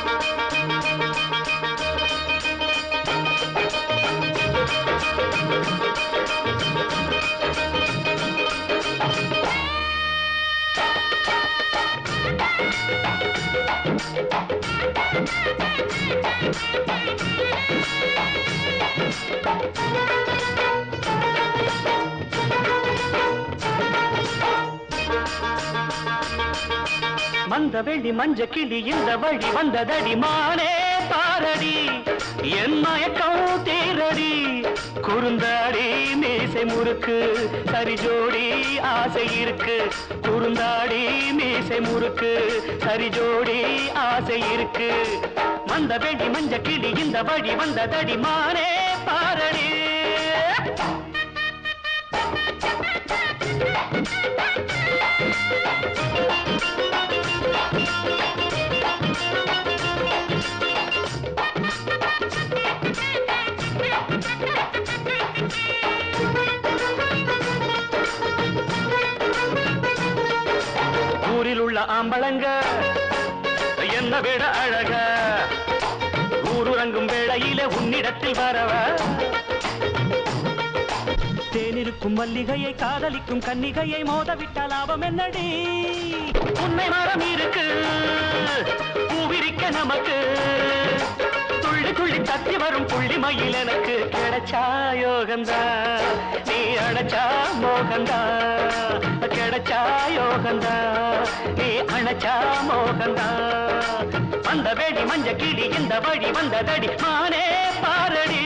மந்த வெள்ளி மஞ்ச கிளி இந்த வழி வந்ததடி மானே பாரடி என் மயக்கம் தேரடி குறுந்தாடி மீசை முறுக்கு சரி ஜோடி ஆசை இருக்கு குறுந்தாடி மீசை முறுக்கு சரி ஜோடி ஆசை இருக்கு மந்த வெள்ளி மஞ்ச கிளி இந்த வழி வந்ததடி மானே பாரடி ஊரில் உள்ள ஆம்பளங்க என்ன விட அழக ஊருறங்கும் வேளையிலே உன்னிடத்தில் வரவ தேனிருக்கும் மல்லிகையை காதலிக்கும் கன்னிகையை மோதவிட்ட லாபம் என்னடி உண்மை மரம் இருக்கு பூவிரிக்க நமக்கு துள்ளி துள்ளி தத்தி வரும் புள்ளி மயில் எனக்கு கிடைச்சா யோகந்தா நீ அடைச்சா மோகந்தா கிடைச்சா யோகந்தா நீ அணைச்சா மோகந்தா அந்த வேடி மஞ்ச கிளி இந்த வழி வந்ததடி மானே பாரடி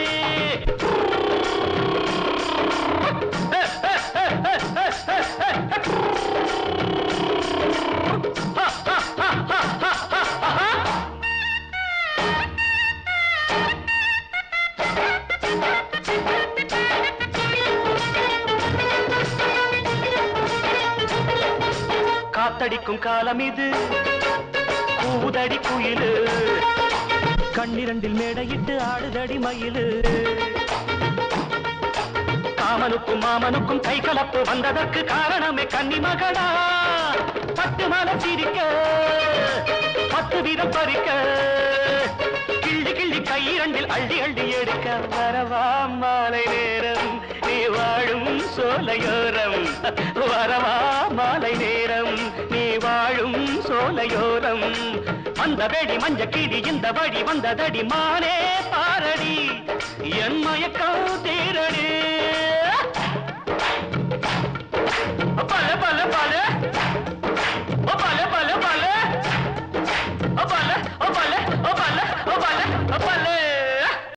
காத்தடிக்கும் காலம் இது கூதடி குயிலு கண்ணிரண்டில் மேடையிட்டு ஆடுதடி மயிலு காமனுக்கும் மாமனுக்கும் கை கலப்பு வந்ததற்கு காரணமே கன்னி மகளா பத்து மலை சிரிக்க பத்து வீதம் பறிக்க கிள்ளி கிள்ளி கையிரண்டில் அள்ளி அள்ளி எடுக்க வரவா மாலை நேரம் நீ வாழும் சோலையோரம் வரவா மாலை நேரம் நீ வாழும் சோலையோரம் அந்த வெடி மஞ்ச கிளி இந்த வழி வந்ததடி மானே பாரடி என் மயக்கம் தீரடி பல பல பல ஓ பல பல பல ஓ பல ஓ பல ஓ பல ஓ பல ஓ பல